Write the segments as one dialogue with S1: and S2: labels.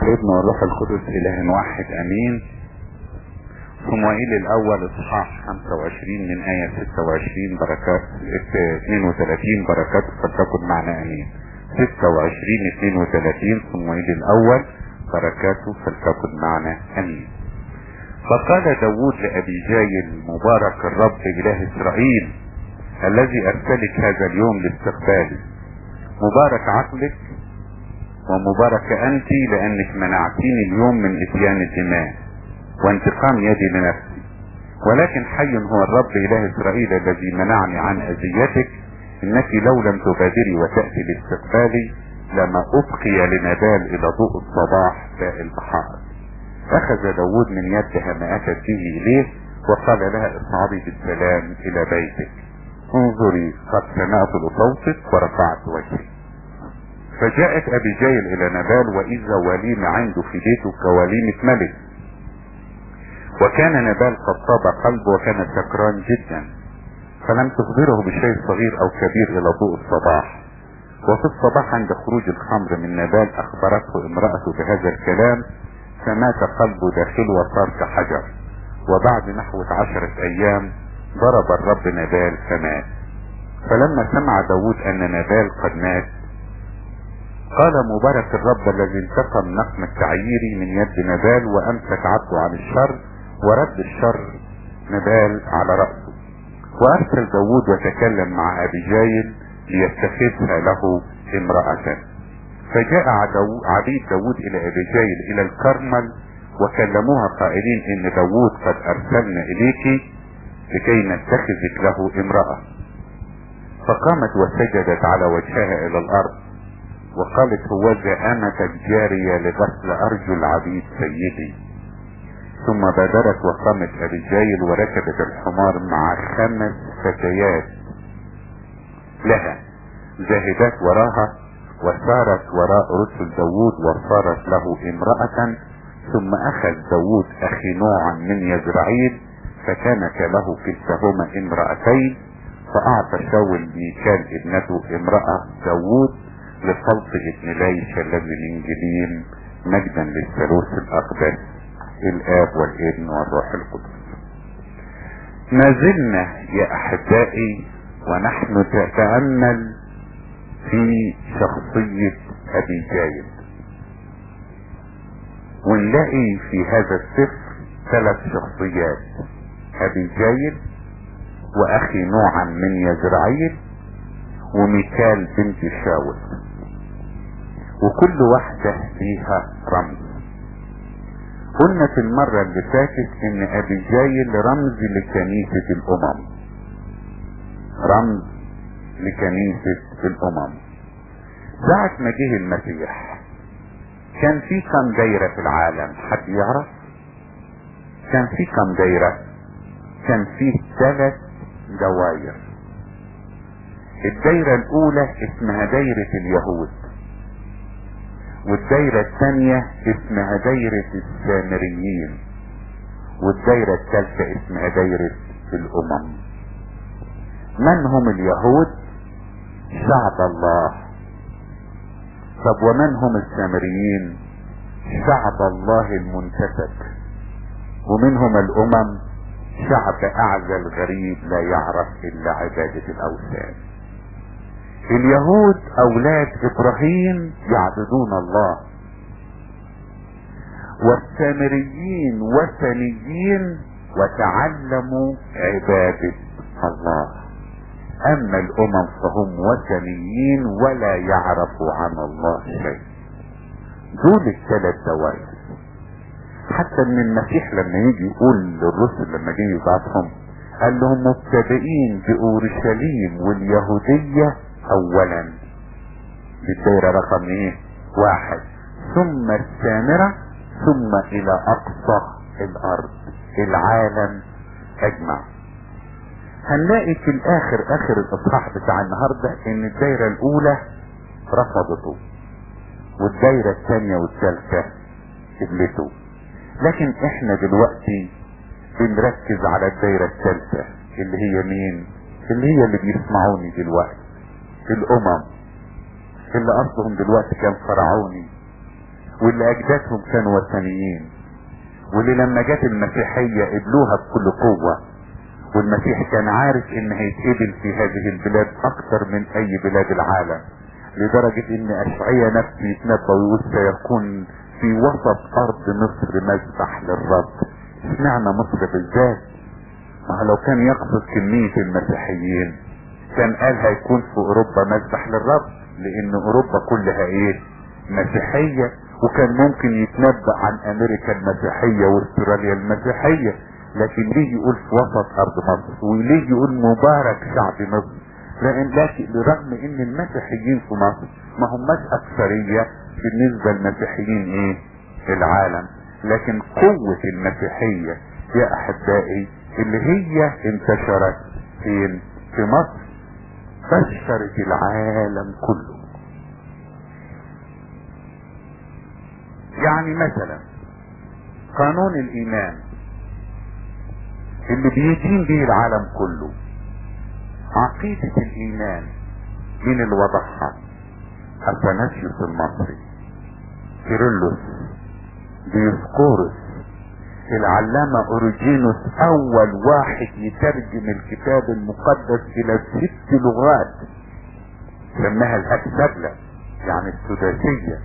S1: والابن والروح القدس اله واحد امين صموئيل الاول اصحاح 25 من ايه 26 بركات 32 بركات فلتكن معنا امين 26 32 صموئيل الاول بركاته فلتكن معنا امين فقال داود لابي جايل مبارك الرب اله اسرائيل الذي ارسلك هذا اليوم لاستقبالي مبارك عقلك ومبارك انت لانك منعتيني اليوم من اتيان الدماء وانتقام يدي لنفسي ولكن حي هو الرب اله اسرائيل الذي منعني عن اذيتك انك لو لم تبادري وتأتي لاستقبالي لما ابقي لنبال الى ضوء الصباح باء البحار اخذ داود من يدها ما اتت به اليه وقال لها اصعدي بالسلام الى بيتك انظري قد سمعت لصوتك ورفعت وجهي فجاءت ابي جايل الى نبال واذا وليمة عنده في بيته كوليمة ملك وكان نبال قد طاب قلبه وكان سكران جدا فلم تخبره بشيء صغير او كبير الى ضوء الصباح وفي الصباح عند خروج الخمر من نبال اخبرته امرأته بهذا الكلام فمات قلبه داخله وصار كحجر وبعد نحو عشرة ايام ضرب الرب نبال فمات فلما سمع داود ان نبال قد مات قال مبارك الرب الذي انتقم نقم التعييري من يد نبال وامسك عبده عن الشر ورد الشر نبال على رأسه وارسل داود وتكلم مع ابي جايل ليتخذها له امرأة فجاء عبيد داود الى ابي جايل الى الكرمل وكلموها قائلين ان داود قد ارسلنا اليك لكي نتخذك له امرأة فقامت وسجدت على وجهها الى الارض وقالت هوذا امتك جارية لغسل ارجل عبيد سيدي ثم بادرت وقامت ابي جايل وركبت الحمار مع خمس فتيات لها زاهدات وراها وسارت وراء رسل داود وصارت له امرأة ثم اخذ داود اخي نوعا من يزرعيل فكانت له كلتهما امرأتين فاعطى شاول ميكال ابنته امرأة داود لخلط ابن ليش الذي من جليم مجدا للثالوث الاقدس الاب والابن والروح القدس ما زلنا يا احبائي ونحن نتأمل في شخصية ابي جايد ونلاقي في هذا السفر ثلاث شخصيات ابي جايد واخي نوعا من يزرعيل وميكال بنت شاول وكل واحدة فيها رمز قلنا في المرة اللي فاتت ان ابي جايل رمز لكنيسة الامم رمز لكنيسة الامم ساعة ما جه المسيح كان في كم دايرة في العالم حد يعرف كان في كم دايرة كان في ثلاث دواير الدايرة الاولى اسمها دايرة اليهود والدايرة الثانية اسمها دايرة السامريين والدايرة الثالثة اسمها دايرة الامم من هم اليهود شعب الله طب ومن هم السامريين شعب الله المنتسب ومنهم الامم شعب اعزل غريب لا يعرف الا عبادة الاوثان اليهود اولاد ابراهيم يعبدون الله والسامريين وثنيين وتعلموا عبادة الله اما الامم فهم وثنيين ولا يعرفوا عن الله شيء دول الثلاث دوائر حتى ان المسيح لما يجي يقول للرسل لما جه يبعثهم قال لهم مبتدئين باورشليم واليهودية اولا بالدائرة رقم ايه واحد ثم السامرة ثم الى اقصى الارض العالم اجمع هنلاقي في الاخر اخر الاصحاح بتاع النهاردة ان الدايرة الاولى رفضته والدايرة الثانية والثالثة قبلته لكن احنا دلوقتي بنركز على الدايرة الثالثة اللي هي مين اللي هي اللي بيسمعوني دلوقتي الامم اللي اصلهم دلوقتي كان فرعوني واللي اجدادهم كانوا وثنيين واللي لما جت المسيحية قبلوها بكل قوة والمسيح كان عارف ان هيتقبل في هذه البلاد اكتر من اي بلاد العالم لدرجة ان اشعية نفسه يتنبأ ويقول سيكون في وسط ارض مصر مذبح للرب اشمعنى مصر بالذات ما لو كان يقصد كمية المسيحيين كان قال هيكون في اوروبا مذبح للرب لان اوروبا كلها ايه مسيحية وكان ممكن يتنبأ عن امريكا المسيحية واستراليا المسيحية لكن ليه يقول في وسط ارض مصر وليه يقول مبارك شعب مصر لان لكن برغم ان المسيحيين في مصر ما هماش اكثرية بالنسبة للمسيحيين ايه العالم لكن قوة المسيحية يا احبائي اللي هي انتشرت فين في مصر بشرت العالم كله يعني مثلا قانون الايمان اللي بيدين به العالم كله عقيدة الايمان مين اللي وضعها اثناسيوس المصري كيرلس ديسقورس العلامة اوريجينوس اول واحد يترجم الكتاب المقدس الى ست لغات سماها الهكسبلة يعني السداسية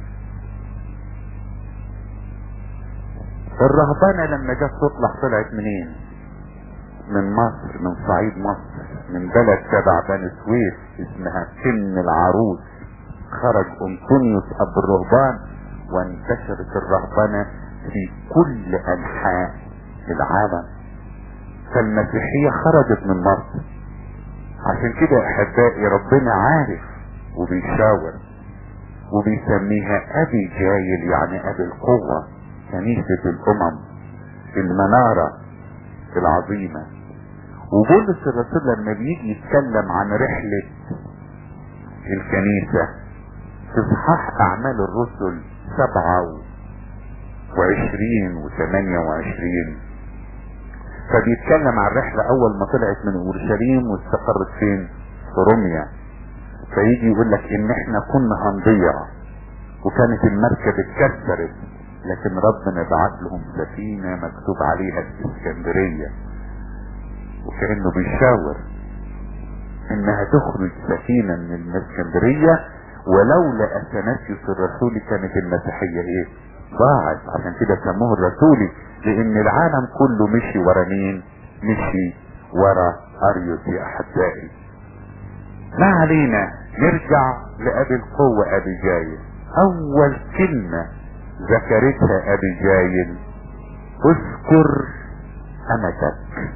S1: الرهبانة لما جت تطلع طلعت منين من مصر من صعيد مصر من بلد تبع بني سويف اسمها سن العروس خرج انطونيوس اب الرهبان وانتشرت الرهبنة في كل انحاء العالم فالمسيحية خرجت من مصر عشان كده احبائي ربنا عارف وبيشاور وبيسميها ابي جايل يعني ابي القوة كنيسة الامم المنارة العظيمة وبولس الرسول لما بيجي يتكلم عن رحلة الكنيسة في اصحاح اعمال الرسل سبعة وعشرين وثمانية وعشرين فبيتكلم عن رحلة اول ما طلعت من اورشليم واستقرت فين في روميا فيجي يقول لك ان احنا كنا هنضيع وكانت المركب اتكسرت لكن ربنا بعت لهم سفينة مكتوب عليها الاسكندرية وكأنه بيشاور انها تخرج سفينة من الاسكندرية ولولا اثناسيوس الرسولي كانت المسيحية ايه ضاعت عشان كده سموه الرسولي لان العالم كله مشي ورا مين مشي ورا اريوس يا احبائي ما علينا نرجع لابي القوة ابي جايل اول كلمة ذكرتها ابي جايل اذكر امتك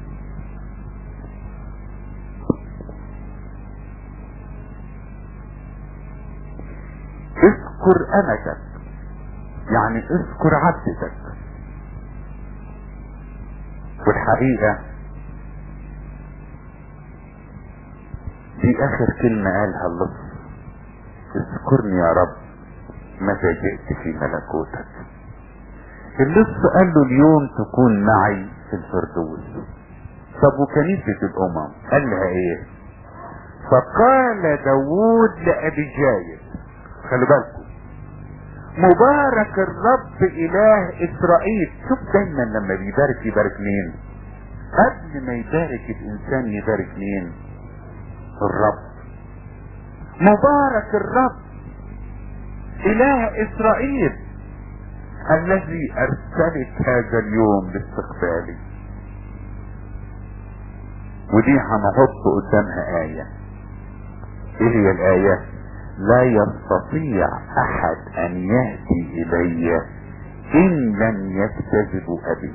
S1: اذكر امتك يعني اذكر عبدتك والحقيقة دي اخر كلمة قالها اللص اذكرني يا رب متى جئت في ملكوتك اللص قال له اليوم تكون معي في الفردوس طب وكنيسة الامم قال لها ايه فقال داوود لابي جايل خلي بالكم مبارك الرب اله اسرائيل شوف دايما لما بيبارك يبارك مين قبل ما يبارك الانسان يبارك مين الرب مبارك الرب اله اسرائيل الذي ارسلت هذا اليوم لاستقبالي ودي هنحط قدامها آية ايه هي الآية لا يستطيع احد ان يأتي الي ان لم يكتذب ابي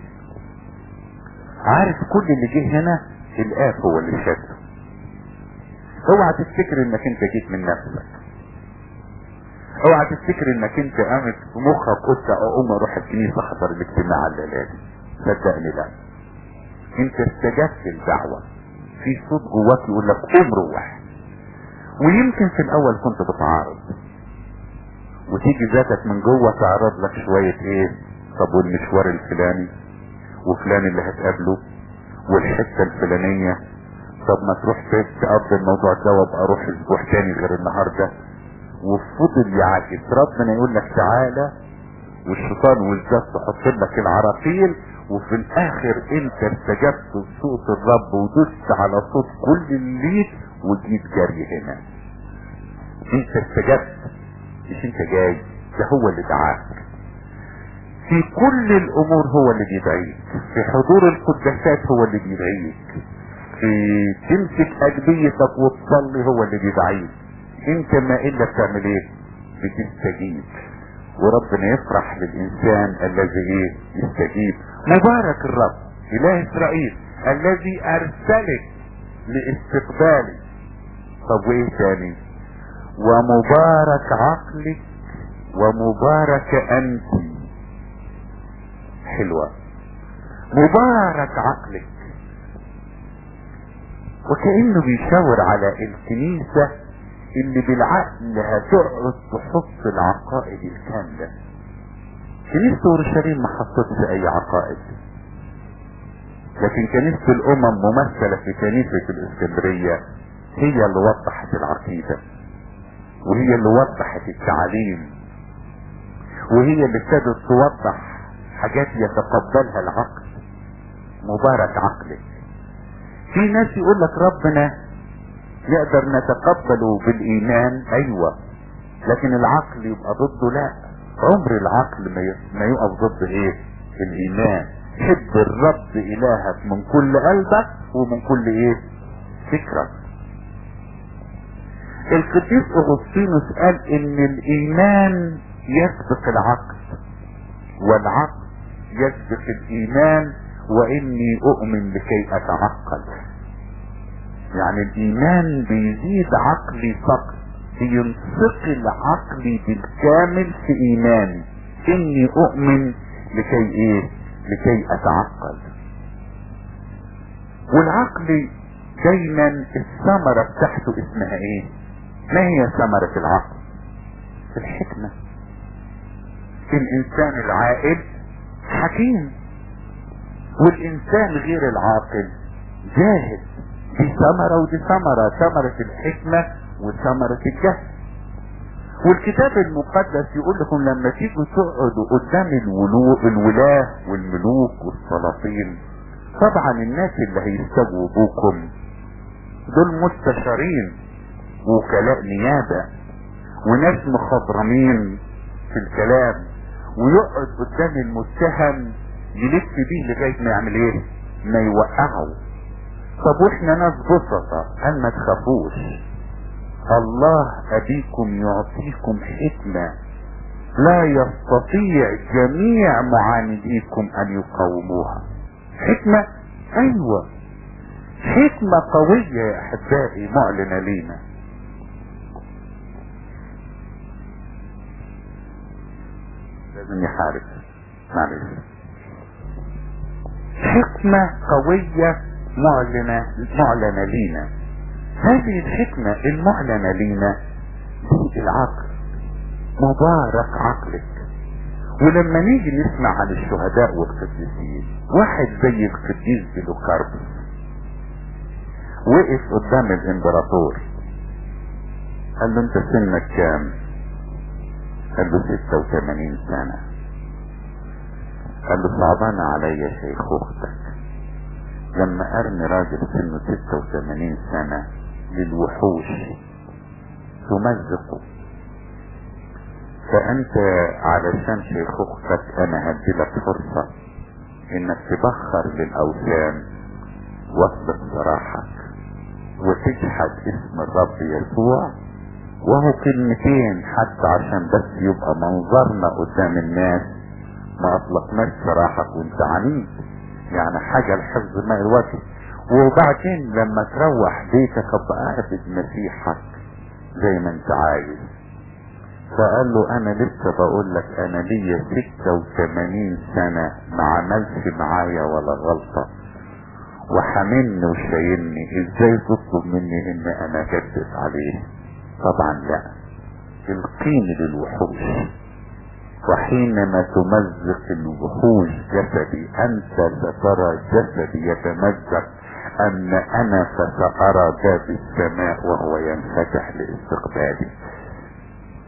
S1: عارف كل اللي جه هنا الاب هو اللي شده اوعى تفتكر انك انت جيت من نفسك اوعى تفتكر انك انت قامت في مخك قلت اقوم اروح الكنيسه احضر الاجتماع الليلي صدقني لا انت استجبت الدعوه في صوت جواك يقول لك قوم روح ويمكن في الاول كنت بتعارض وتيجي ذاتك من جوه تعرض لك شوية ايه طب والمشوار الفلاني وفلان اللي هتقابله والحتة الفلانية طب ما تروح تقضي الموضوع ده وابقى اروح اسبوع تاني غير النهاردة وفضل يعاكس ربنا يقول لك تعالى والشيطان والذات تحط لك العراقيل وفي الاخر انت استجبت لصوت الرب ودست على صوت كل الليل وجيت جري هنا انت استجبت مش انت جاي ده هو اللي دعاك في كل الامور هو اللي بيدعيك في حضور القداسات هو اللي بيدعيك في تمسك اجبيتك وتصلي هو اللي بيدعيك انت ما الا بتعمل ايه بتستجيب وربنا يفرح للانسان الذي ايه يستجيب مبارك الرب اله اسرائيل الذي ارسلك لاستقبالي طب وايه تاني ومبارك عقلك ومبارك انت حلوة مبارك عقلك وكأنه بيشاور على الكنيسة اللي بالعقل هتقعد تحط العقائد الكاملة كنيسة اورشليم ما حطتش اي عقائد لكن كنيسة الامم ممثلة في كنيسة الاسكندرية هي اللي وضحت العقيدة وهي اللي وضحت التعاليم وهي اللي ابتدت توضح حاجات يتقبلها العقل مبارك عقلك في ناس يقول لك ربنا يقدر نتقبله بالايمان ايوه لكن العقل يبقى ضده لا عمر العقل ما يقف ضد ايه الايمان حب الرب الهك من كل قلبك ومن كل ايه فكرك القديس اغسطينوس قال ان الايمان يسبق العقل والعقل يسبق الايمان واني اؤمن لكي اتعقل يعني الايمان بيزيد عقلي فقط بينتقل عقلي بالكامل في ايماني اني اؤمن لكي ايه لكي اتعقل والعقل دايما الثمرة بتاعته اسمها ايه ما هي ثمرة العقل الحكمة الانسان العاقل حكيم والانسان غير العاقل جاهل دي ثمرة ودي ثمرة ثمرة الحكمة وثمرة الجهل والكتاب المقدس يقول لكم لما تيجوا تقعدوا قدام الولاة والملوك والسلاطين طبعا الناس اللي هيستجوبوكم دول مستشارين وكلاء نيابة وناس مخضرمين في الكلام ويقعد قدام المتهم يلف بيه لغاية ما يعمل ايه ما يوقعه طب واحنا ناس بسطة قال ما تخافوش الله ابيكم يعطيكم حكمة لا يستطيع جميع معانديكم ان يقاوموها حكمة ايوه حكمة قوية يا احبائي معلنة لينا لازم يحارب معلش حكمة قوية معلنة معلنة لينا هذه الحكمة المعلنة لينا دي العقل مبارك عقلك ولما نيجي نسمع عن الشهداء والقديسين واحد زي القديس بلوكاربس وقف قدام الامبراطور قال له انت سنك كام قال له 86 سنة قال له صعبان عليا شيخ اختك لما ارمي راجل سنه 86 سنة للوحوش تمزقه فانت علشان شيخ اختك انا هديلك فرصة انك تبخر للاوثان واطلق سراحك وتجحد اسم الرب يسوع وهو كلمتين حتى عشان بس يبقى منظرنا قدام الناس ما اطلقناش سراحك وانت عنيد يعني حاجة لحفظ ماء الوجه وبعدين لما تروح بيتك ابقى اعبد مسيحك زي ما انت عايز فقال له انا لسه بقول لك انا ليا 86 سنة ما عملش معايا ولا غلطة وحاملني وشايلني ازاي تطلب مني ان انا اجدد عليه طبعا لا القين للوحوش وحينما تمزق الوحوش جسدي انت سترى جسدي يتمزق اما انا فسارى باب السماء وهو ينفتح لاستقبالي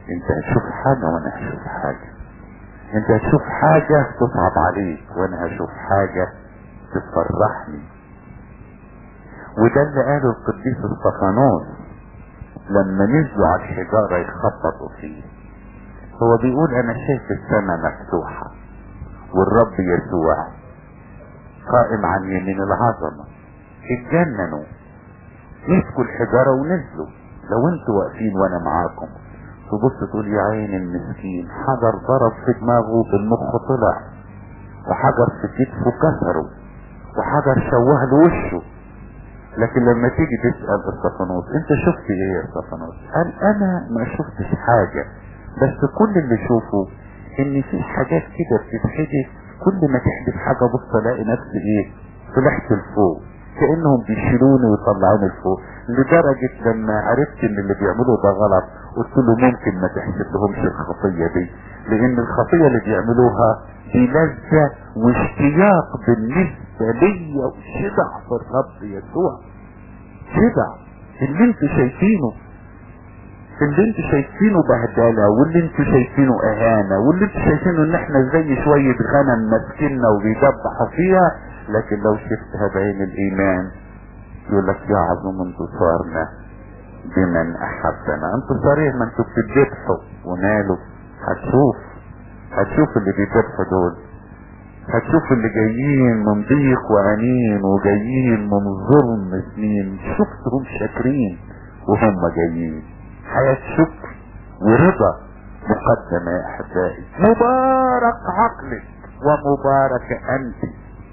S1: انت هتشوف حاجة وانا هشوف حاجة انت هتشوف حاجة تصعب عليك وانا هشوف حاجة تفرحني وده اللي قاله القديس اسطفانوس لما نزلوا على الحجارة يخبطوا فيه هو بيقول انا شايف السماء مفتوحة والرب يسوع قائم عن يمين العظمة اتجننوا مسكوا الحجارة ونزلوا لو انتوا واقفين وانا معاكم تبص تقول يا عين المسكين حجر ضرب في دماغه بالمخ طلع وحجر في كتفه كسره وحجر شوه له وشه لكن لما تيجي تسأل استفانوس انت شفت ايه يا استفانوس قال انا ما شفتش حاجة بس كل اللي شوفه ان في حاجات كده بتتحدث كل ما تحدث حاجة بص الاقي نفسي ايه طلعت لفوق كأنهم بيشيلوني ويطلعوني لفوق لدرجة لما عرفت ان اللي بيعملوه ده غلط قلت له ممكن ما تحسبلهمش الخطية دي لان الخطية اللي بيعملوها دي لذة واشتياق بالنسبة ليا وشبع في الرب يسوع شبع اللي انتوا شايفينه اللي انتوا شايفينه بهدلة واللي انتوا شايفينه اهانة واللي انتوا شايفينه ان احنا زي شوية غنم ماسكيننا وبيدبحوا فيها لكن لو شفتها بعين الايمان يقول لك يعظم انتصارنا بمن احبنا انتصاريه ما انتوا بتذبحوا وماله هتشوف هتشوف اللي بيذبحوا دول هتشوف اللي جايين من ضيق وعنين وجايين من ظلم سنين شفتهم شاكرين وهم جايين حياة شكر ورضا مقدمة يا احبائي مبارك عقلك ومبارك انت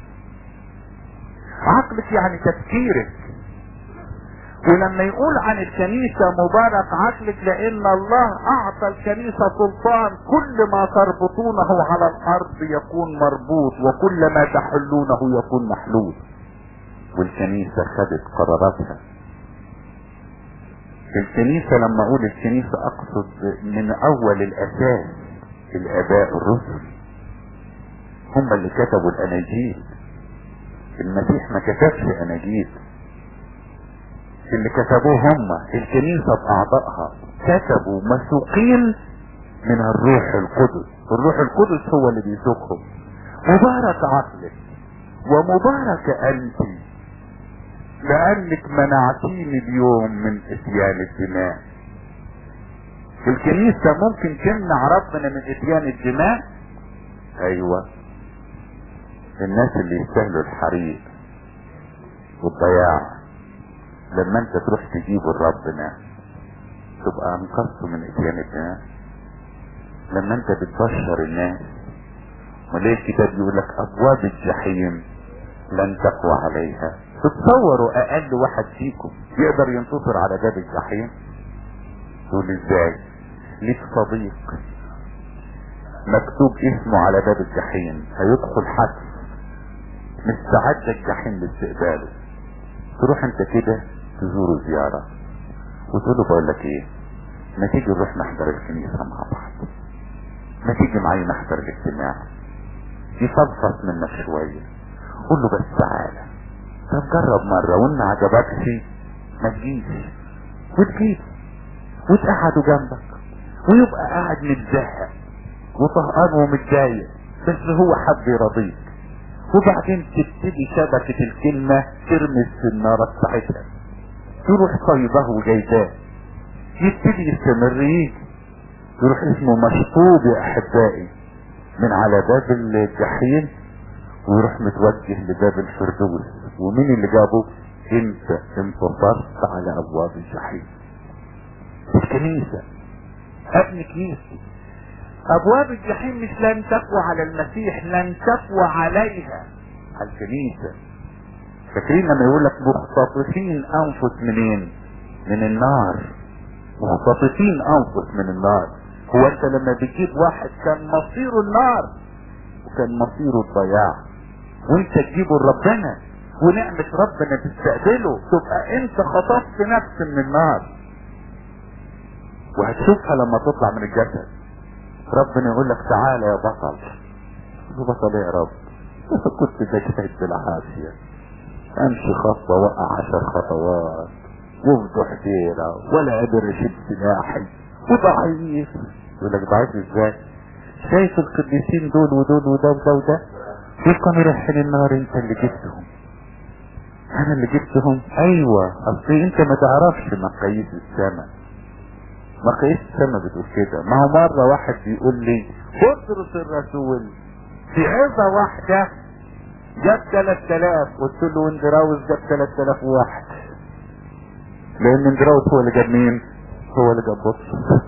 S1: عقلك يعني تفكيرك ولما يقول عن الكنيسة مبارك عقلك لان الله اعطى الكنيسة سلطان كل ما تربطونه على الارض يكون مربوط وكل ما تحلونه يكون محلول والكنيسة خدت قراراتها الكنيسة لما اقول الكنيسة اقصد من اول الاساس الاباء الرسل هم اللي كتبوا الاناجيل المسيح ما كتبش اناجيل اللي كتبوه هم الكنيسة باعضائها كتبوا مسوقين من الروح القدس الروح القدس هو اللي بيسوقهم مبارك عقلك ومبارك انت لانك منعتيني اليوم من اتيان الدماء الكنيسة ممكن تمنع ربنا من اتيان الدماء ايوه الناس اللي يستاهلوا الحريق والضياع لما انت تروح تجيبه لربنا تبقى انقذته من اتيان الدماء لما انت بتبشر الناس وليه الكتاب يقول لك ابواب الجحيم لن تقوى عليها تتصوروا اقل واحد فيكم يقدر ينتصر على باب الجحيم تقول ازاي ليك صديق مكتوب اسمه على باب الجحيم هيدخل حد مستعد الجحيم لاستقباله تروح انت كده تزوره زيارة وتقول له بقول لك ايه ما تيجي نروح نحضر الكنيسة مع بعض ما تيجي معايا نحضر الاجتماع يفلفص منك شوية قول له بس تعالى طب جرب مرة وان ما عجبكش ما تجيش وتجيب وتقعدوا جنبك ويبقى قاعد متزهق وطهقان ومتضايق بس هو حد يرضيك وبعدين تبتدي شبكة الكلمة ترمي السنارة بتاعتها تروح طيبه وجايباه يبتدي يستمر يجي يروح اسمه مشطوب يا احبائي من على باب الجحيم ويروح متوجه لباب الفردوس ومين اللي جابه انت انتصرت على ابواب الجحيم الكنيسة ابن كنيسة ابواب الجحيم مش لن تقوى على المسيح لن تقوى عليها على الكنيسة فاكرين لما يقول لك مختطفين انفس منين من النار مختطفين انفس من النار هو انت لما بتجيب واحد كان مصيره النار وكان مصيره الضياع وانت تجيبه لربنا ونعمة ربنا تستقبله تبقى انت خطفت نفس من النار وهتشوفها لما تطلع من الجسد ربنا يقول لك تعالى يا بطل يا بطل يا رب كنت بجتهد بالعافية امشي خطوة وقع عشر خطوات وافضح ديرة ولا قادر اشد سلاحي
S2: وضعيف يقول لك ضعيف ازاي شايف القديسين دول ودول وده وده وده دول كانوا رايحين النار انت اللي جبتهم انا اللي جبتهم ايوه اصل انت ما تعرفش مقاييس السماء مقاييس السماء بتقول كده ما هو مرة واحد بيقول لي بطرس الرسول في عظة واحدة جاب 3000 قلت له واندراوس جاب 3000 واحد لان اندراوس هو اللي جاب مين هو اللي جاب بطرس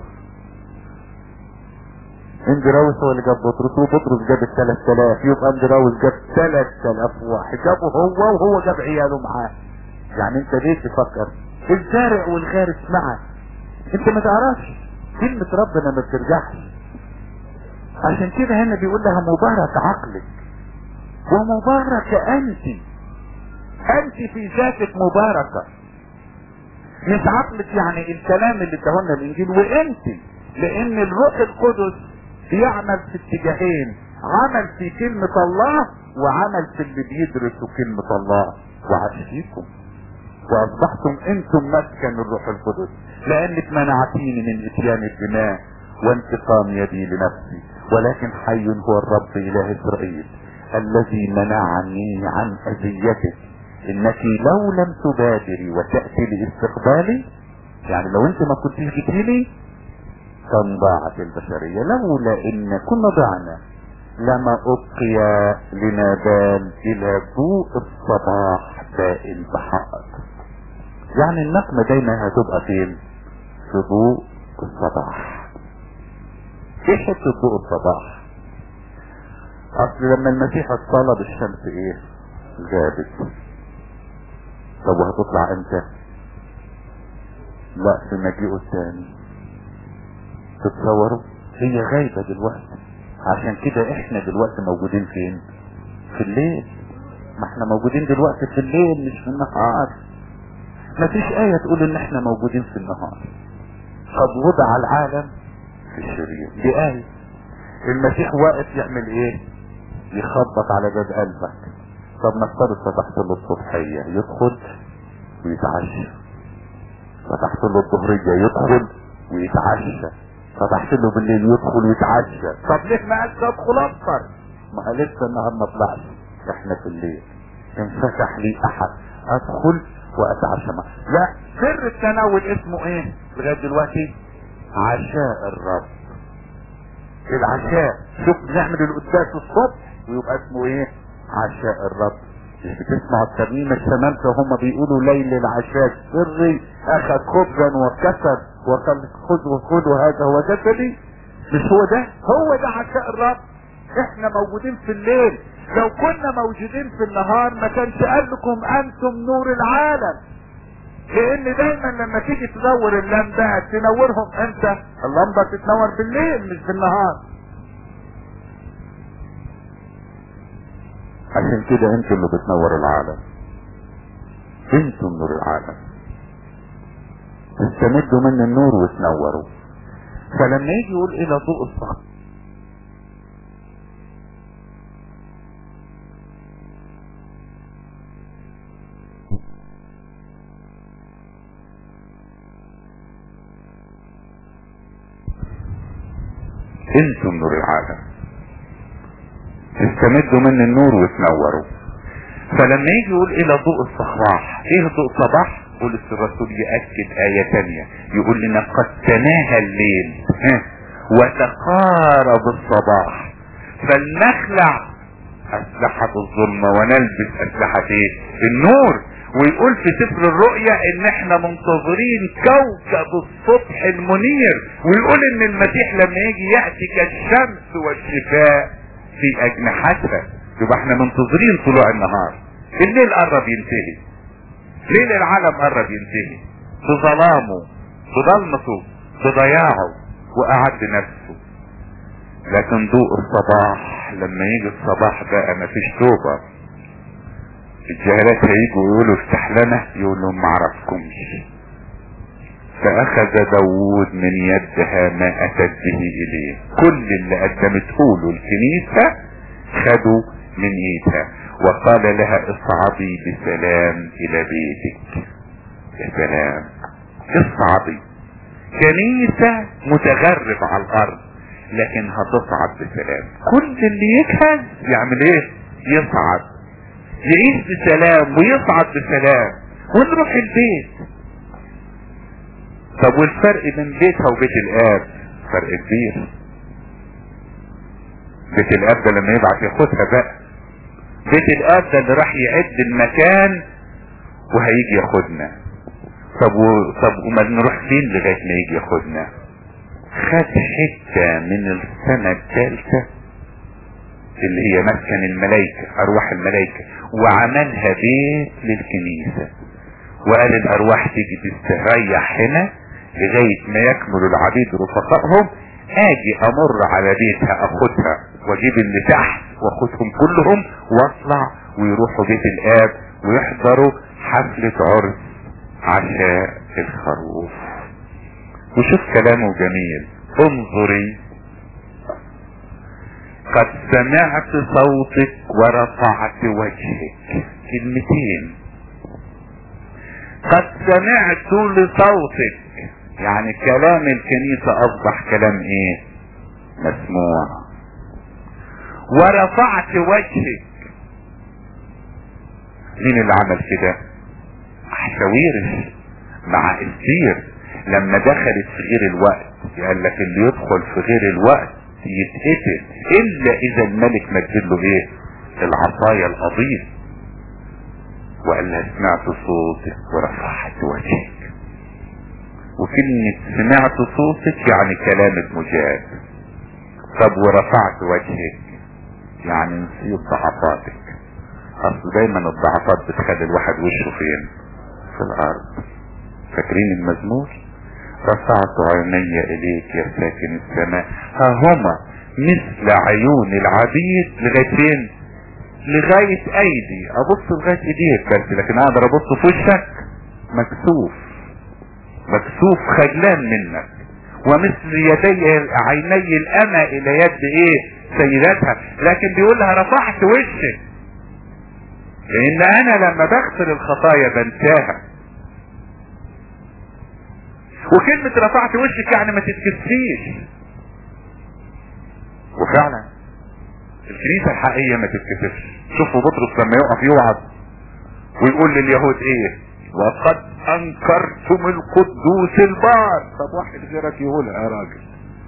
S2: اندراوس هو اللي جاب بطرس وبطرس جاب ال 3000 يبقى اندراوس جاب 3000 واحد جابه هو وهو جاب عياله معاه يعني انت ليه تفكر الزارع والغارس معا انت ما تعرفش كلمة ربنا ما بترجعش عشان كده هنا بيقول لها مبارك عقلك ومبارك انت انت في ذاتك مباركة مش عقلك يعني الكلام اللي ادهولنا الانجيل وانت لان الروح القدس بيعمل في اتجاهين عمل في كلمة الله وعمل في اللي بيدرسوا كلمة الله وعاش فيكم واصبحتم انتم مسكن الروح القدس لانك منعتيني من اتيان الدماء وانتقام يدي لنفسي ولكن حي هو الرب اله اسرائيل الذي منعني عن اذيتك انك لو لم تبادري وتأتي لاستقبالي يعني لو انت ما كنتش جيتيلي كان ضاعت البشرية لولا ان كنا ضعنا لما ابقي لنا بال الى ضوء الصباح بائن بحق يعني النقمة دايما هتبقى فين في ضوء الصباح ايه حتة ضوء الصباح اصل لما المسيح اتصلب الشمس ايه غابت طب وهتطلع امتى لا في مجيئه الثاني تتصوروا هي غايبة دلوقتي عشان كده احنا دلوقتي موجودين فين في الليل ما احنا موجودين دلوقتي في الليل مش في النهار مفيش آية تقول ان احنا موجودين في النهار قد وضع العالم في الشرير دي آية المسيح واقف يعمل ايه يخبط على باب قلبك طب نفترض فتحت له الصبحية يدخل ويتعشى فتحت له الظهرية يدخل ويتعشى فتحت له بالليل يدخل ويتعشى طب ليه ما قالش ادخل افطر ما قال لسه النهار ما طلعش احنا في الليل انفتح لي احد ادخل واتعشى معه لا سر التناول اسمه ايه لغايه دلوقتي عشاء الرب العشاء شوف نعمل القداس الصبح ويبقى اسمه ايه عشاء الرب مش بتسمعوا الترنيمة الشمامسة هم بيقولوا ليل العشاء السري اخذ خبزا وكسر وقال خذوا خذوا هذا هو جسدي مش هو ده هو ده عشاء الرب احنا موجودين في الليل لو كنا موجودين في النهار ما كانش قال لكم انتم نور العالم لان دايما لما تيجي تدور اللمبات تنورهم امتى اللمبه تتنور بالليل مش بالنهار عشان كده انتوا اللي بتنور العالم انتم نور العالم تستمدوا من النور وتنوروا فلما يجي يقول الى ضوء الصحب انتم نور العالم تستمدوا من النور وتنوروا فلما يجي يقول الى ضوء الصباح ايه ضوء الصباح بولس الرسول يأكد آية تانية يقول لنا قد تناهى الليل ها وتقارب الصباح فلنخلع أسلحة الظلمة ونلبس أسلحة ايه النور ويقول في سفر الرؤيا ان احنا منتظرين كوكب الصبح المنير ويقول ان المسيح لما يجي يأتي كالشمس والشفاء في اجنحتها يبقى احنا منتظرين طلوع النهار الليل قرب ينتهي ليل العالم قرب ينتهي بظلامه بضلمته بضياعه وأعد نفسه لكن ضوء الصباح لما يجي الصباح بقى مفيش توبة الجهالات هيجوا يقولوا افتح لنا يقول لهم معرفكمش فأخذ داوود من يدها ما أتت به إليه كل اللي قدمته له الكنيسة خدوا من ايدها وقال لها اصعدي بسلام الى بيتك يا سلام اصعدي
S1: كنيسة متغرب على الارض لكن هتصعد بسلام كل اللي يجهز يعمل ايه يصعد يعيش بسلام ويصعد بسلام ونروح البيت طب والفرق بين بيتها وبيت الاب فرق كبير بيت الاب ده لما يبعت ياخدها بقى بيت الاب ده اللي راح يعد المكان وهيجي ياخدنا طب و... طب وما نروح فين لغايه ما يجي ياخدنا خد حته من السنه الثالثه اللي هي مسكن الملائكه ارواح الملائكه وعملها بيت للكنيسه وقال الارواح تيجي تستريح هنا لغايه ما يكمل العبيد رفقائهم اجي امر على بيتها اخدها واجيب اللي تحت واخدهم كلهم واطلع ويروحوا بيت الاب ويحضروا حفلة عرس عشاء الخروف وشوف كلامه جميل انظري قد سمعت صوتك ورفعت وجهك كلمتين قد سمعت لصوتك يعني كلام الكنيسة اصبح كلام ايه مسموع ورفعت وجهك مين اللي عمل كده احشاويرش مع استير لما دخلت في غير الوقت قال لك اللي يدخل في غير الوقت يتقتل الا اذا الملك مدد له ايه العصاية القضيب وقال لها سمعت صوتك ورفعت وجهك وكلمة سمعت صوتك يعني كلامك مجاد طب ورفعت وجهك يعني نسيت ضعفاتك اصل دايما الضعفات بتخلي الواحد وشه فين في الارض فاكرين المزمور رفعت عيني اليك يا ساكن السماء ها هما مثل عيون العبيد لغايه فين لغاية ايدي ابص لغاية ايديك بس لكن اقدر ابص في وشك مكسوف مكسوف خجلان منك ومثل يدي عيني الامى الى يد ايه سيداتها لكن بيقول لها رفعت وشك لان انا لما بغفر الخطايا بنساها وكلمة رفعت وشك يعني ما تتكسفيش وفعلا الكنيسة الحقيقية ما تتكسفش شوفوا بطرس لما يقف يوعظ ويقول لليهود ايه وقد انكرتم القدوس البار طب واحد غيرك يقولها يا راجل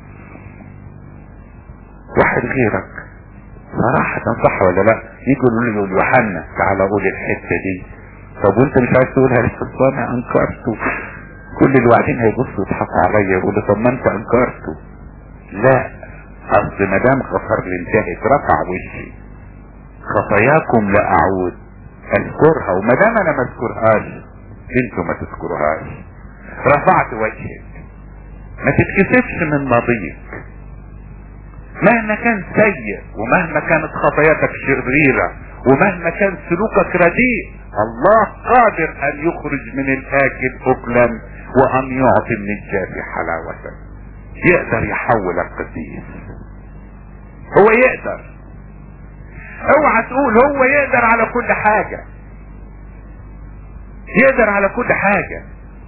S1: واحد غيرك صراحة صح ولا لا يقولوا لي يقول يوحنا تعالى قول الحتة دي طب وانت مش عايز تقولها لسه انا انكرته كل اللي قاعدين هيبصوا يضحكوا عليا يقولوا طب ما انت انكرته لا اصل ما دام غفر لي انتهت رفع وشي خطاياكم لا اعود اذكرها وما دام انا ما اذكرهاش انتوا ما تذكروهاش رفعت وجهك ما تتكسفش من ماضيك مهما كان سيء ومهما كانت خطاياتك شريرة ومهما كان سلوكك رديء الله قادر ان يخرج من الاكل اكلا وان يعطي النجاة حلاوة يقدر يحولك قديس هو يقدر اوعى تقول هو يقدر على كل حاجة يقدر على كل حاجة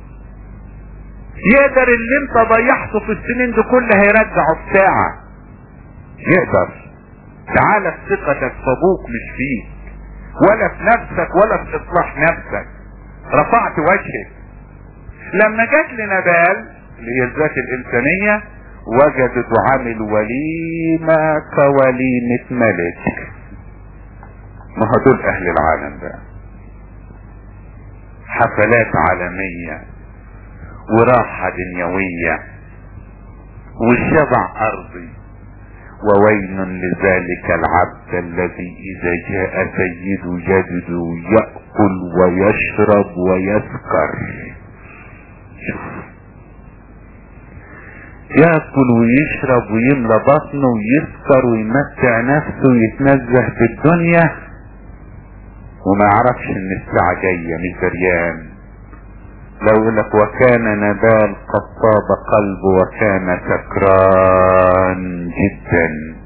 S1: يقدر اللي انت ضيعته في السنين دي كلها يرجعه في ساعة يقدر تعالى في ثقتك في ابوك مش فيك ولا في نفسك ولا في اصلاح نفسك رفعت وجهك لما جت لنبال اللي هي الذات الانسانية وجدت عامل وليمة كوليمة ملك ما هدول اهل العالم بقى حفلات عالمية وراحة دنيوية والشبع ارضي وويل لذلك العبد الذي اذا جاء سيد يجد يأكل ويشرب ويسكر شوف يأكل ويشرب ويملى بطنه ويسكر ويمتع نفسه ويتنزه في الدنيا وما يعرفش ان الساعة جاية مش دريان لو لك وكان نبال قد طاب قلبه وكان سكران جدا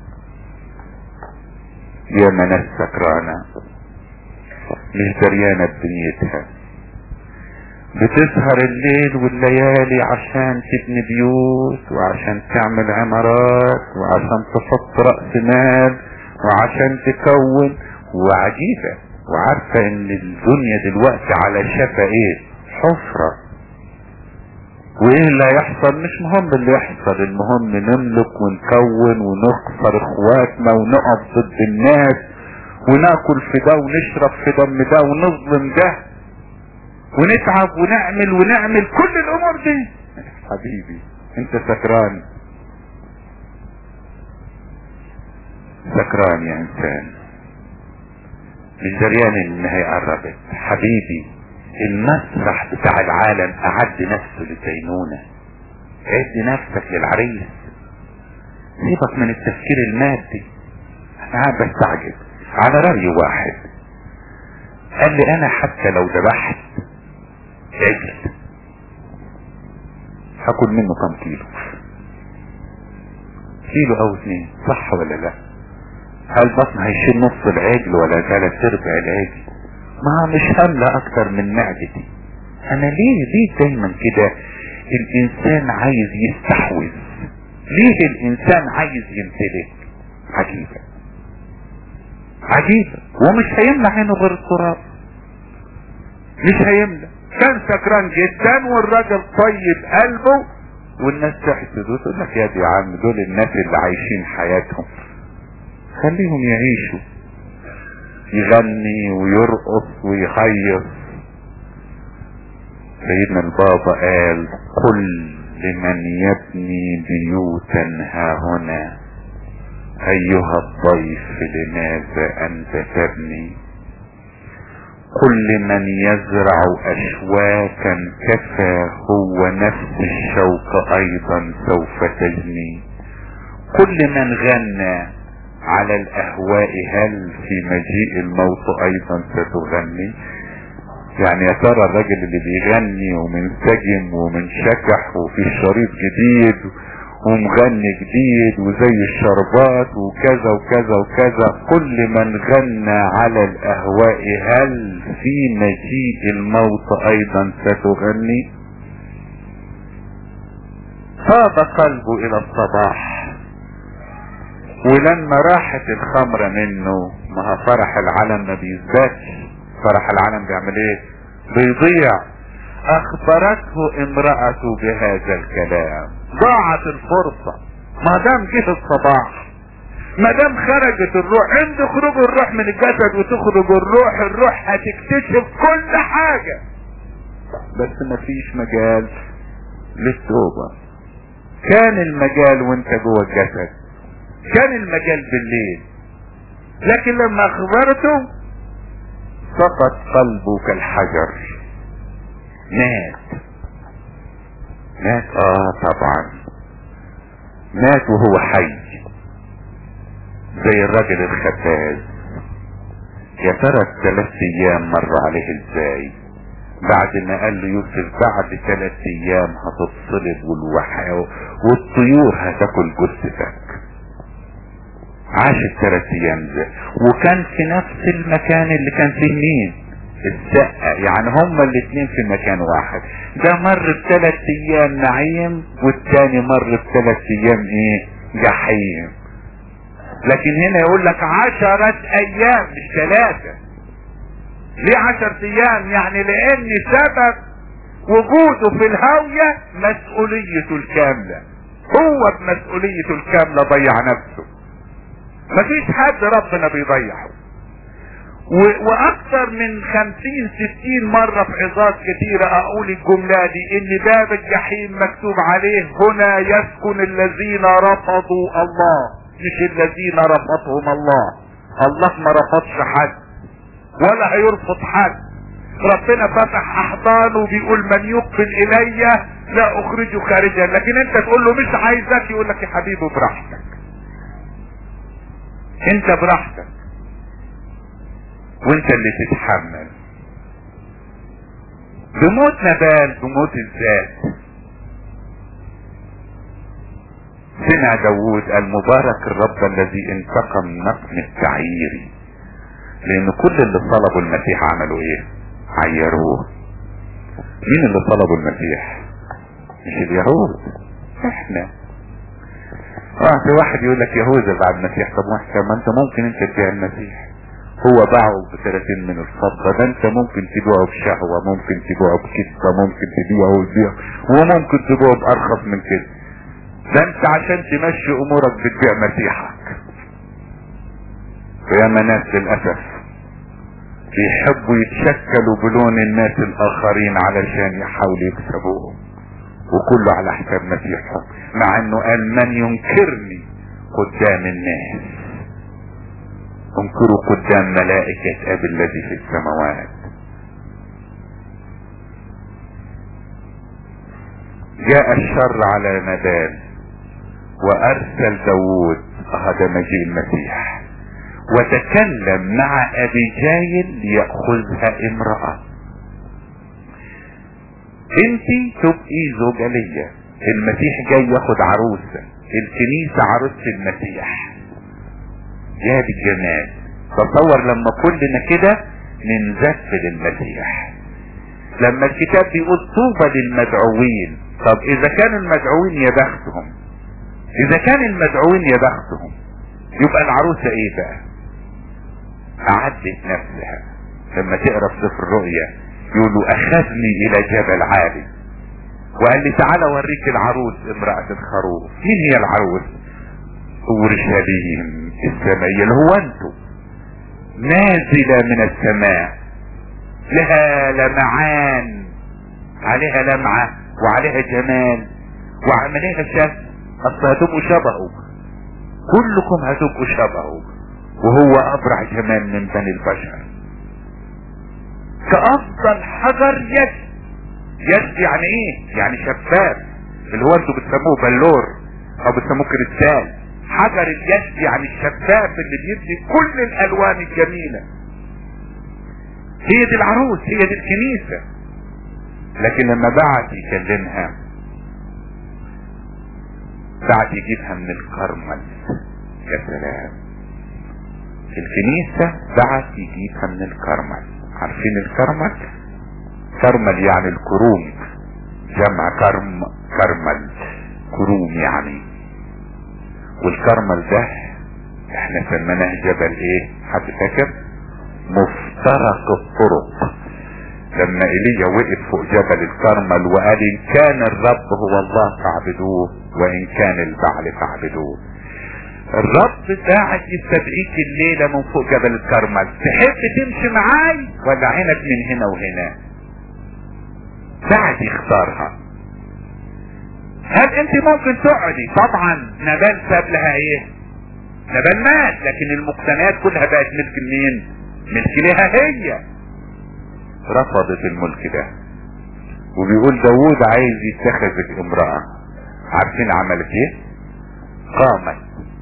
S1: يا من سكرانة مش دريانة بدنيتها بتسهر الليل والليالي عشان تبني بيوت وعشان تعمل عمارات وعشان تحط رأس مال وعشان تكون وعجيبة وعارفة ان الدنيا دلوقتي على شفا ايه حفرة وايه اللي هيحصل مش مهم اللي يحصل المهم نملك ونكون ونخسر اخواتنا ونقف ضد الناس وناكل في ده ونشرب في دم ده ونظلم ده ونتعب ونعمل ونعمل كل الامور دي حبيبي انت سكران سكران يا انسان مش دريان ان هي قربت حبيبي المسرح بتاع العالم اعد نفسه للدينونة عد نفسك للعريس سيبك من التفكير المادي انا قاعد بستعجب على رأي واحد قال لي انا حتى لو ذبحت عجل هاكل منه كم كيلو كيلو او اتنين صح ولا لا هل بطن هيشيل نص العجل ولا ثلاث ارباع العجل ما مش حاملة اكتر من معدتي انا ليه ليه دايما كده الانسان عايز يستحوذ ليه الانسان عايز يمتلك عجيبة عجيبة ومش هيملى عينه غير التراب مش هيملى كان سكران جدا والراجل طيب قلبه والناس تحسد وتقول لك يا دي يا عم دول الناس اللي عايشين حياتهم خليهم يعيشوا يغني ويرقص ويخيط سيدنا البابا قال كل من يبني بيوتا ها هنا ايها الضيف لماذا انت تبني كل من يزرع اشواكا كفى هو نفس الشوك ايضا سوف تجني كل من غنى على الاهواء هل في مجيء الموت ايضا ستغني يعني يا ترى الراجل اللي بيغني ومنسجم ومنشكح وفي شريط جديد ومغني جديد وزي الشربات وكذا وكذا وكذا كل من غنى على الاهواء هل في مجيء الموت ايضا ستغني فاض قلبه الى الصباح ولما راحت الخمرة منه ما فرح العالم ما بيثبتش فرح العالم بيعمل ايه بيضيع اخبرته امرأته بهذا الكلام ضاعت الفرصة ما دام جه الصباح ما دام خرجت الروح عند خروج الروح من الجسد وتخرج الروح الروح هتكتشف كل حاجة بس مفيش مجال للتوبة كان المجال وانت جوه الجسد كان المجال بالليل لكن لما اخبرته سقط قلبه كالحجر مات مات اه طبعا مات وهو حي زي الراجل الخباز يا ترى الثلاث ايام مر عليه ازاي بعد ما قال له يوسف بعد ثلاث ايام هتتصلب والوحاء والطيور هتاكل جثتك عاش الثلاث ايام ده وكان في نفس المكان اللي كان فيه مين الزقة يعني هما الاثنين في مكان واحد ده مر بثلاث ايام نعيم والتاني مر بثلاث ايام ايه جحيم لكن هنا يقول لك عشرة ايام مش ثلاثة ليه عشرة ايام يعني لان سبب وجوده في الهاوية مسؤوليته الكاملة هو بمسؤوليته الكاملة ضيع نفسه مفيش حد ربنا بيضيعه و... واكثر من خمسين ستين مرة في عظات كتيرة اقول الجملة دي ان باب الجحيم مكتوب عليه هنا يسكن الذين رفضوا الله مش الذين رفضهم الله الله ما رفضش حد ولا هيرفض حد ربنا فتح احضانه بيقول من يقبل الي لا اخرجه خارجا لكن انت تقول له مش عايزك يقول لك يا حبيبي براحتك انت براحتك وانت اللي تتحمل بموت نبال بموت الذات سمع داوود المبارك الرب الذي انتقم نقم التعيير لان كل اللي طلبوا المسيح عملوا ايه عيروه مين اللي طلبوا المسيح مش اليهود احنا اه في واحد يقول لك يهوذا بعد المسيح طب واحد ما انت ممكن انت تبيع المسيح هو باعه ب 30 من الفضة ده انت ممكن تبيعه بشهوة ممكن تبيعه بكذبة ممكن تبيعه وتبيعه وممكن تبيعه بأرخص من كده ده انت عشان تمشي امورك بتبيع مسيحك وياما ناس للأسف بيحبوا يتشكلوا بلون الناس الآخرين علشان يحاولوا يكسبوهم وكله على حساب مسيحهم مع انه قال من ينكرني قدام الناس انكروا قدام ملائكة ابي الذي في السماوات جاء الشر على نبال وارسل داود هذا مجيء المسيح وتكلم مع ابي جايل ليأخذها امرأة انت تبقي زوجة ليا المسيح جاي ياخد عروسة الكنيسة عروسة المسيح يا دي الجمال تصور لما كلنا كده ننزف للمسيح لما الكتاب بيقول طوبى للمدعوين طب اذا كان المدعوين يا بختهم اذا كان المدعوين يا بختهم يبقى العروسة ايه بقى اعدت نفسها لما تقرا في سفر الرؤيا يقولوا اخذني الى جبل عالي وقال لي تعالى اوريك العروس امرأة الخروف مين هي العروس اورشليم السمائية اللي هو انتم نازلة من السماء لها لمعان عليها لمعة وعليها جمال وعمليها شكل اصل هتبقوا شبهه كلكم هتبقوا شبهه وهو ابرع جمال من بني البشر كافضل حجر يد يد يعني ايه يعني شفاف اللي هو انتوا بتسموه بلور او بتسموه كريستال حجر اليد يعني الشفاف اللي بيدي كل الالوان الجميلة هي دي العروس هي دي الكنيسة لكن لما بعت يكلمها بعت يجيبها من الكرمل يا سلام الكنيسة بعت يجيبها من الكرمل عارفين الكرمل كرمل يعني الكروم جمع كرم كرمل كروم يعني والكرمل ده احنا سميناه جبل ايه حد فاكر مفترق الطرق لما ايليا وقف فوق جبل الكرمل وقال ان كان الرب هو الله فاعبدوه وان كان البعل فاعبدوه الرب قاعد يستدعيك الليلة من فوق جبل الكرمل تحب تمشي معاي ولا عينك من هنا وهنا قاعد يختارها هل انت ممكن تقعدي طبعا نبال ساب لها ايه نبال مات لكن المقتنيات كلها بقت ملك مين ملك لها هي رفضت الملك ده وبيقول داوود عايز يتخذ امرأة عارفين عملت ايه قامت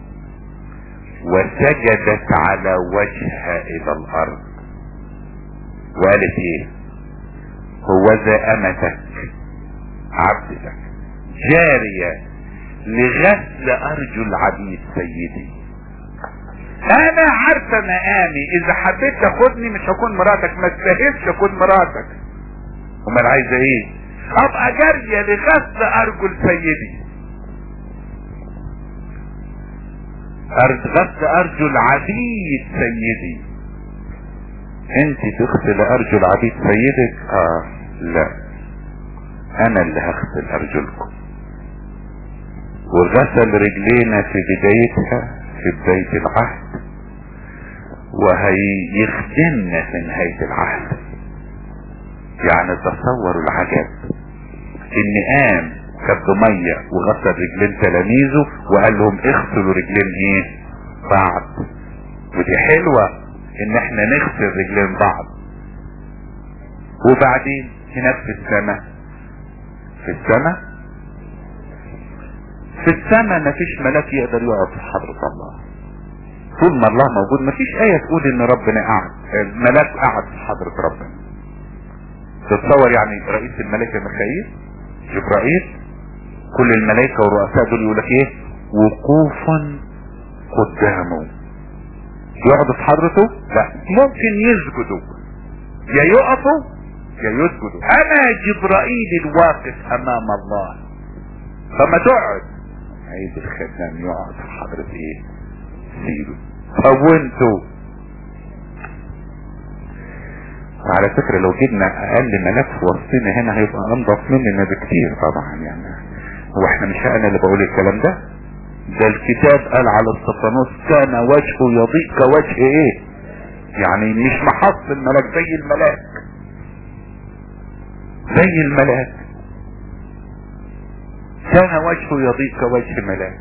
S1: وسجدت على وجهها الى الارض وقالت ايه هو ذا امتك عبدك جارية لغسل ارجل عبيد سيدي انا عارفة مقامي اذا حبيت تاخدني مش هكون مراتك ما استاهلش اكون مراتك امال عايزة ايه ابقى جارية لغسل ارجل سيدي غسل ارجل عبيد سيدي انت تغسل ارجل عبيد سيدك اه لا انا اللي هغسل ارجلكم وغسل رجلينا في بدايتها في بداية العهد وهيخدمنا في نهاية العهد يعني تصوروا العجب ان قام كب مية وغسل رجلين تلاميذه وقال لهم اغسلوا رجلين ايه بعض ودي حلوة ان احنا نغسل رجلين بعض وبعدين هناك في السماء في السماء في السماء مفيش ملاك يقدر يقعد في حضرة الله طول ما الله موجود مفيش آية تقول ان ربنا قاعد الملاك قاعد في حضرة ربنا تتصور يعني رئيس الملائكة ميخائيل جبرائيل كل الملائكة والرؤساء دول يقول لك ايه وقوفا قدامه يقعدوا في حضرته لا ممكن يسجدوا يا يقفوا يسجدوا انا جبرائيل الواقف امام الله فما تقعد عيد الخدام يقعد في حضرة ايه سيره طب وانتوا وعلى فكرة لو جبنا اقل ملاك في وسطنا هنا هيبقى انضف مننا بكتير طبعا يعني هو احنا مش انا اللي بقول الكلام ده ده الكتاب قال على الصفانوس كان وجهه يضيء كوجه ايه يعني مش محص الملاك زي الملاك زي الملاك كان وجهه يضيء كوجه ملاك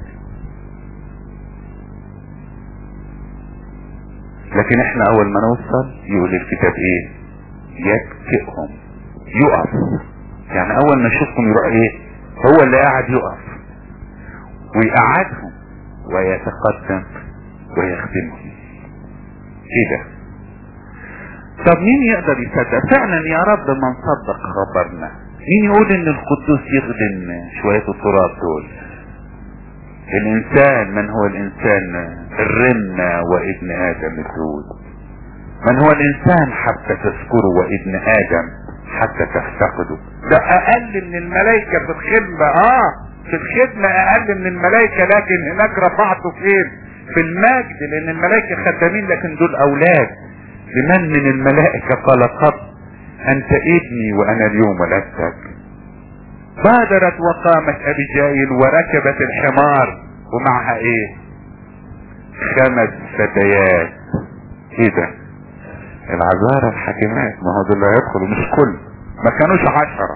S1: لكن احنا اول ما نوصل يقول الكتاب ايه يكفئهم يقف يعني اول ما يشوفهم يروح ايه هو اللي قاعد يقف ويقعدهم ويتقدم ويخدمهم ايه ده طب مين يقدر يصدق فعلا يا رب من صدق خبرنا مين يقول ان القدوس يخدم شوية التراب دول الانسان من هو الانسان الرنة وابن ادم الدود من هو الانسان حتى تذكره وابن ادم حتى تفتقده ده اقل من الملائكة في الخدمة اه في الخدمة اقل من الملائكة لكن هناك رفعته فين في المجد لان الملائكة خدامين لكن دول اولاد لمن من الملائكة قال قط انت ابني وانا اليوم ولدتك بادرت وقامت ابيجايل وركبت الحمار ومعها ايه خمس فتيات ايه ده العذارى الحاكمات ما هو دول اللي هيدخلوا مش كل ما كانوش عشرة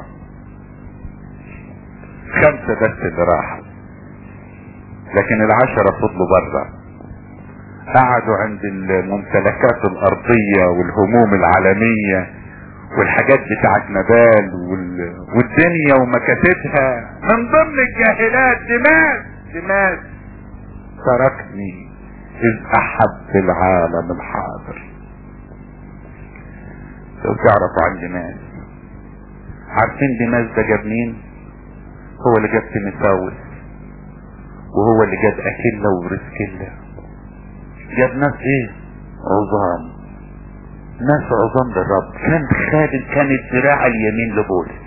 S1: خمسة بس اللي راحوا لكن العشرة فضلوا بره قعدوا عند الممتلكات الارضية والهموم العالمية والحاجات بتاعت نبال وال... والدنيا ومكاتبها من ضمن الجاهلات دماغ دماغ تركني اذ احب العالم الحاضر لو تعرفوا عن دماغ عارفين دماغ ده جاب مين هو اللي جاب تيمساوس وهو اللي جاب اكيلا ورسكيلا جاب ناس ايه عظام ناس عظام للرب كان خادم كان الذراع اليمين لبولس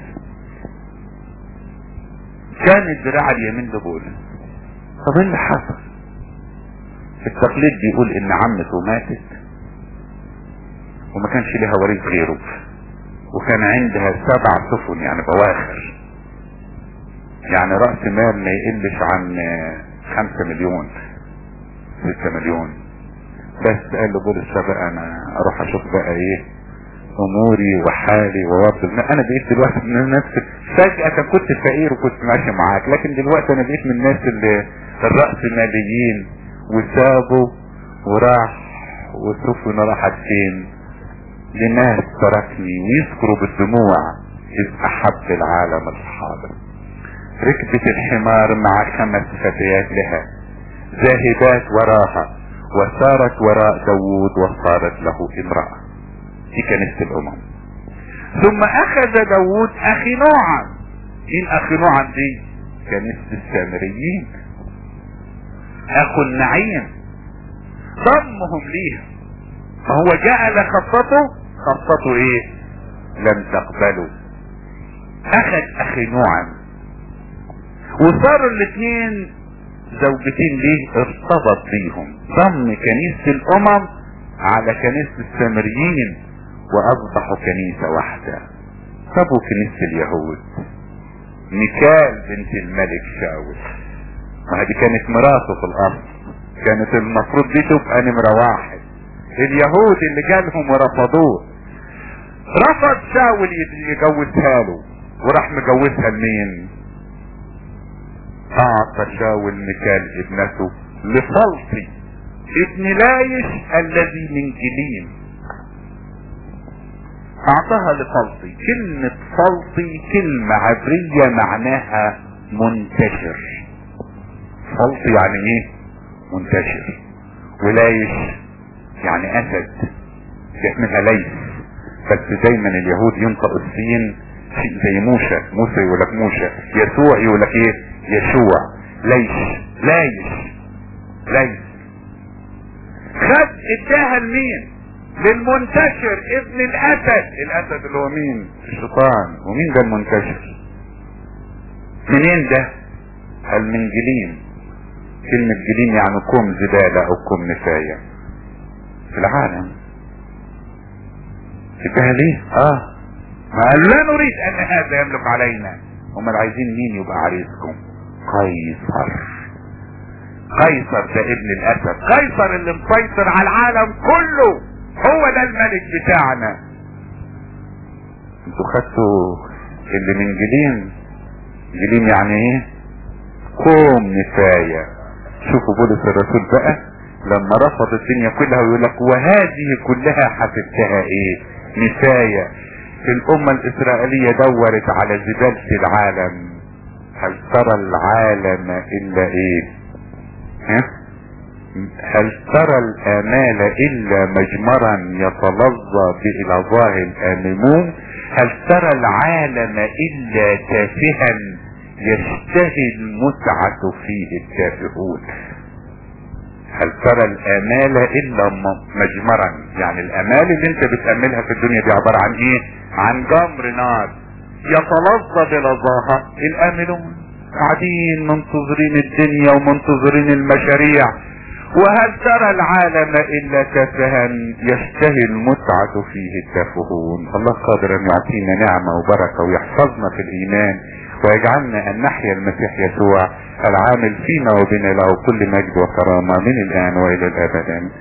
S1: كان الذراع اليمين لبولس طب ايه اللي حصل التقليد بيقول ان عمته ماتت وما كانش لها وريث غيره وكان عندها سبع سفن يعني بواخر يعني رأس مال ما يقلش عن خمسة مليون ستة مليون بس قال له بولس بقى انا اروح اشوف بقى ايه اموري وحالي ووضع انا بقيت دلوقتي من الناس فجأة كنت فقير وكنت ماشي معاك لكن دلوقتي انا بقيت من الناس اللي الرأس ماليين وسابوا وراح وسفن راحت فين لناس تركني ويذكروا بالدموع اذ احب العالم الحاضر ركبت الحمار مع خمس فتيات لها ذاهبات وراها وسارت وراء داوود وصارت له امرأة دي كنيسة الامم ثم اخذ داوود اخي نوعا مين اخي نوعا دي كنيسة السامريين اخو النعيم ضمهم ليها فهو جعل خطته خطته ايه لم تقبله اخذ اخي نوعا وصاروا الاثنين زوجتين ليه ارتبط بيهم ضم كنيسة الامم على كنيسة السامريين واصبحوا كنيسة واحدة سابوا كنيسة اليهود ميكال بنت الملك شاول ما دي كانت مراته في الاصل كانت المفروض دي تبقى نمرة واحد اليهود اللي جالهم ورفضوه رفض شاول يجوزها له وراح مجوزها لمين اعطى شاول ميكال ابنته لفلطي ابن لايش الذي من جليم اعطاها لفلطي كلمة فلطي كلمة عبرية معناها منتشر فلطي يعني ايه منتشر ولايش يعني اسد اسمها ليس بس دايما اليهود ينطقوا السين شيء زي موشى موسى يقول لك موشى يسوع يقول لك ايه يشوع ليش لايش ليش خد اداها لمين للمنتشر ابن الاسد الاسد اللي هو مين الشيطان ومين ده المنتشر منين ده قال من جليم كلمة جليم يعني كوم زبالة او كوم نفاية في العالم شبه ليه اه ما قال لا نريد ان هذا يملك علينا هم عايزين مين يبقى عريسكم قيصر قيصر ده ابن الاسد قيصر اللي مسيطر على العالم كله هو ده الملك بتاعنا انتوا خدتوا اللي من جليم جليم يعني ايه قوم نفاية شوفوا بولس الرسول بقى لما رفض الدنيا كلها ويقول لك وهذه كلها حسبتها ايه نفاية الامة الاسرائيلية دورت على زبالة العالم هل ترى العالم الا ايه ها هل ترى الامال الا مجمرا يتلظى بإلظاه الاممون هل ترى العالم الا تافها يشتهي المتعة فيه التافهون هل ترى الامال الا مجمرا يعني الامال اللي انت بتأملها في الدنيا دي عبارة عن ايه عن جمر نار يتلظى بلظاها الاملون قاعدين منتظرين الدنيا ومنتظرين المشاريع وهل ترى العالم الا تافها يشتهي المتعة فيه التافهون الله قادر ان يعطينا نعمة وبركة ويحفظنا في الايمان ويجعلنا ان نحيا المسيح يسوع العامل فينا وبنا له كل مجد وكرامة من الان والى الابد